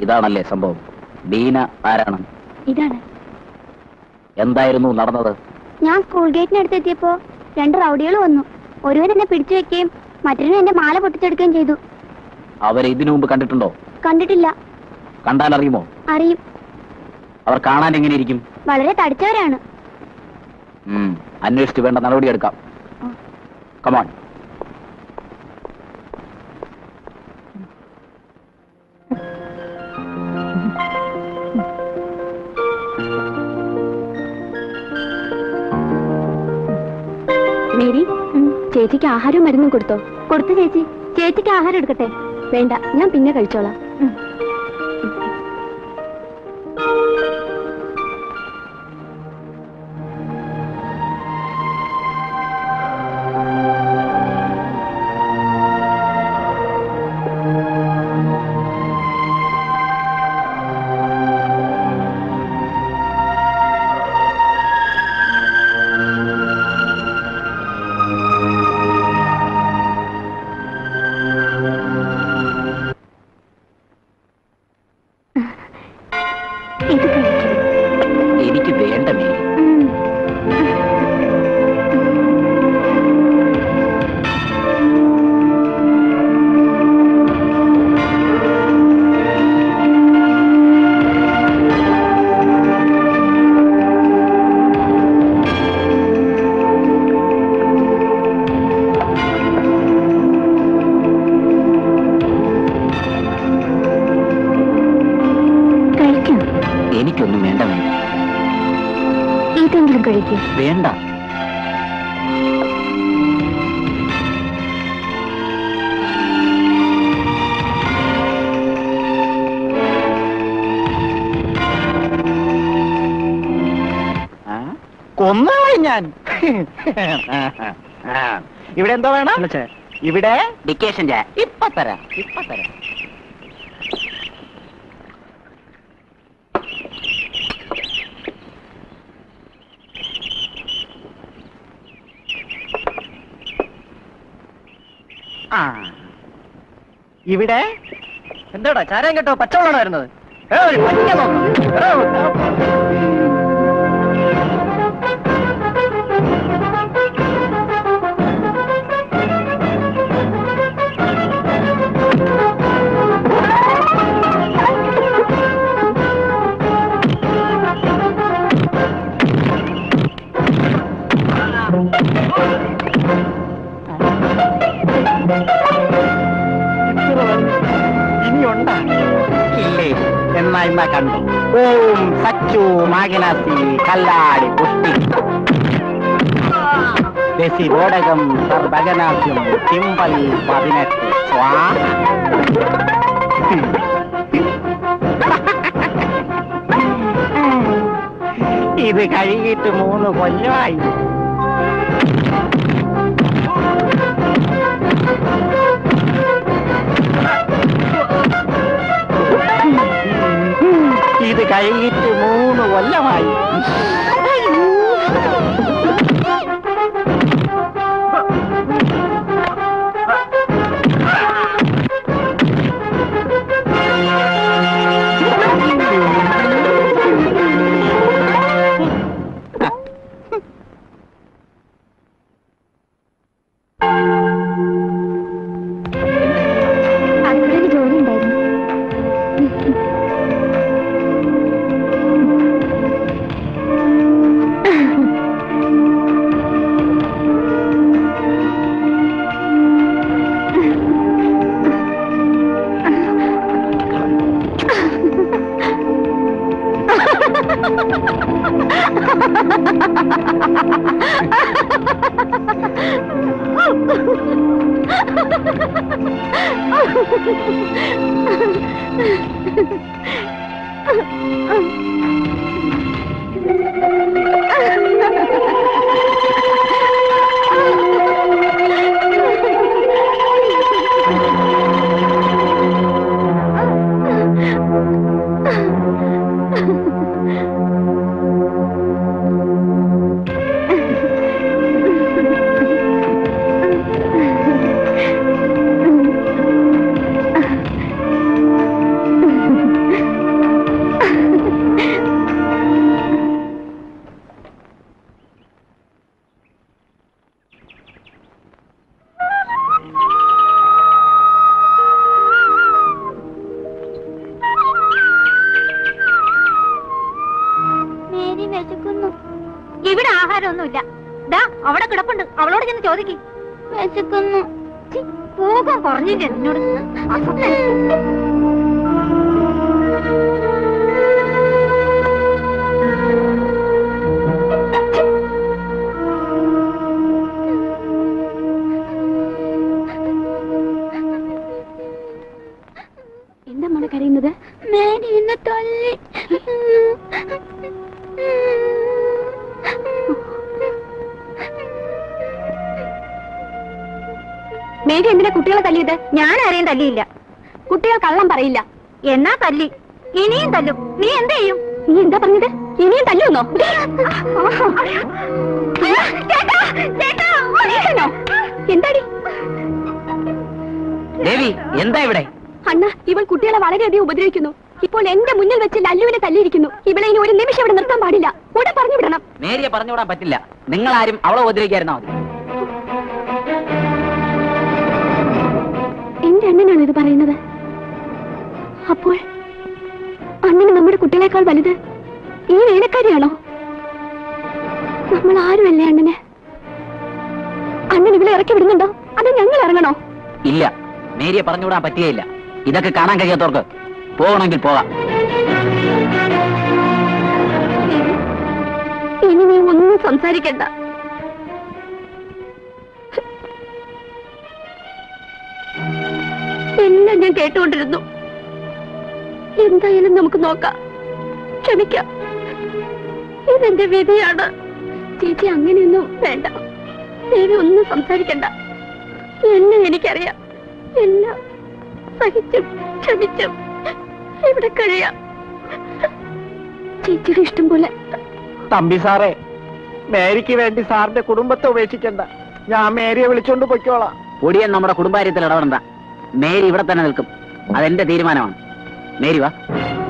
ഇതാണല്ലേ സംഭവം ബീന ആരാണ് ഇതാണ് എന്തായിരുന്നു നടന്നത് ഞാൻ സ്കൂൾ ഗേറ്റിനടുത്ത് എത്തിയപ്പോ രണ്ട് റൗഡികൾ വന്നു ഒരുവൻ എന്നെ പിടിച്ചു വെക്കുകയും മറ്റൊരുവൻ എന്റെ മാല പൊട്ടിച്ചെടുക്കുകയും ചെയ്തു അവരെ ഇതിനു മുമ്പ് കണ്ടിട്ടുണ്ടോ കണ്ടിട്ടില്ല കണ്ടാൽ അറിയുമോ അറിയും അവർ കാണാൻ എങ്ങനെയിരിക്കും വളരെ തടിച്ചവരാണ് ഉം, അന്വേഷിച്ച് വേണ്ട നടപടിയെടുക്കാം കമാൺ മേരി ചേച്ചിക്ക് ആഹാരവും മരുന്നും കൊടുത്തോ കൊടുത്തു ചേച്ചി ചേച്ചിക്ക് ആഹാരം എടുക്കട്ടെ വേണ്ട ഞാൻ പിന്നെ കഴിച്ചോളാം ഇത് കഴിക്കും എനിക്ക് വേണ്ട മേരി കഴിക്കാം എനിക്കൊന്നും വേണ്ട മേരി ഇതെങ്കിലും കഴിക്കും വേണ്ട കൊന്നുകളയും ഞാൻ ഇവിടെ എന്തോ വേണം ഇവിടെ ഡിക്കേഷൻ ചായ ഇപ്പൊ തരാം ഇപ്പൊ തരാം ആ ഇവിടെ എന്താടാ ചാരം കേട്ടോ പച്ചവെള്ളമാണ് വരുന്നത് ഏയ്, പറ്റിക്കാൻ നോക്ക്. എടാ, ഇനിയുണ്ടാ ഇല്ലേ എന്നാ ഇന്നാ കണ്ടു ഓം സച്ചു മാഗനാസി കല്ലാടി പുഷ്ടി ദശി ബോടകം സർഭഗനാസ്യം തിമ്പൽ പതിനെട്ട് സ്വാഹ ഇത് കഴുകിയിട്ട് മൂന്ന് കൊല്ലമായി ഇത് കഴിഞ്ഞിട്ട് മൂന്ന് കൊല്ലമായി അടുക്കളയിൽ ജോലി ഉണ്ടായിരുന്നു ഇവിടെ ആഹാരമൊന്നുമില്ല ദാ അവിടെ കിടപ്പുണ്ട് അവളോട് ചെന്ന് ചോദിക്കും വിശക്കുന്നു പോകാൻ പറഞ്ഞില്ല എന്നോട് അസത്തെ. എന്താ മോളെ കരയുന്നത് മേരി എന്നെ തല്ലി മേരി എന്തിനാ കുട്ടികളെ തല്ലിയത് ഞാൻ ആരെയും തല്ലിയില്ല കുട്ടികൾ കള്ളം പറയില്ല എന്നാ തല്ലി ഇനിയും തല്ലും നീ എന്ത് ചെയ്യും നീ എന്താ പറഞ്ഞത് ഇനിയും തല്ലുന്നോ എന്താടി ദേവി എന്താ ഇവിടെ അണ്ണ ഇവൾ കുട്ടികളെ വളരെയധികം ഉപദ്രവിക്കുന്നു ഇപ്പോൾ എന്റെ മുന്നിൽ വെച്ച് ലല്ലുവിനെ തല്ലിയിരിക്കുന്നു ഇവളെ ഇനി ഒരു നിമിഷം ഇവിടെ നിർത്താൻ പാടില്ല ഉടൻ പറഞ്ഞു വിടണം മേരിയെ പറഞ്ഞുവിടാൻ പറ്റില്ല നിങ്ങൾ ആരും അവളെ ഉപദ്രവിക്കായിരുന്നാ മതി എന്റെ അണ്ണനാണ് ഇത് പറയുന്നത് അപ്പോൾ അണ്ണന് നമ്മുടെ കുട്ടികളെക്കാൾ വലുത് ഈ വേലക്കാരിയാണോ നമ്മൾ ആരുമല്ലേ അണ്ണന് അണ്ണൻ ഇവിടെ ഇറക്കി വിടുന്നുണ്ടോ അത് ഞങ്ങൾ ഇറങ്ങണോ ഇല്ല മേരിയെ പറഞ്ഞുവിടാൻ പറ്റുകയില്ല ഇതൊക്കെ കാണാൻ കഴിയാത്തവർക്ക് പോകണമെങ്കിൽ പോകാം ഇനി നീ ഒന്നും സംസാരിക്കണ്ട എല്ലാം ഞാൻ കേട്ടുകൊണ്ടിരുന്നു എന്തായാലും നമുക്ക് നോക്കാം ക്ഷമിക്കാം ഇതെന്റെ വിധിയാണ് ചേച്ചി അങ്ങനെയൊന്നും വേണ്ട ദേവി ഒന്നും സംസാരിക്കണ്ട എല്ലാം എനിക്കറിയാം എല്ലാം സഹിച്ചും ക്ഷമിച്ചും ഇവിടെ കഴിയാം ചേച്ചിയുടെ ഇഷ്ടം പോലെ തമ്പി സാറേ മേരിക്ക് വേണ്ടി സാറിന്റെ കുടുംബത്തെ ഉപേക്ഷിക്കണ്ട ഞാൻ മേരിയെ വിളിച്ചോണ്ട് പൊയ്ക്കോളാം ഒടിയൻ നമ്മുടെ കുടുംബകാര്യത്തിൽ ഇടപെടണ്ട മേരി ഇവിടെ തന്നെ നിൽക്കും അതെന്റെ തീരുമാനമാണ് മേരി വാ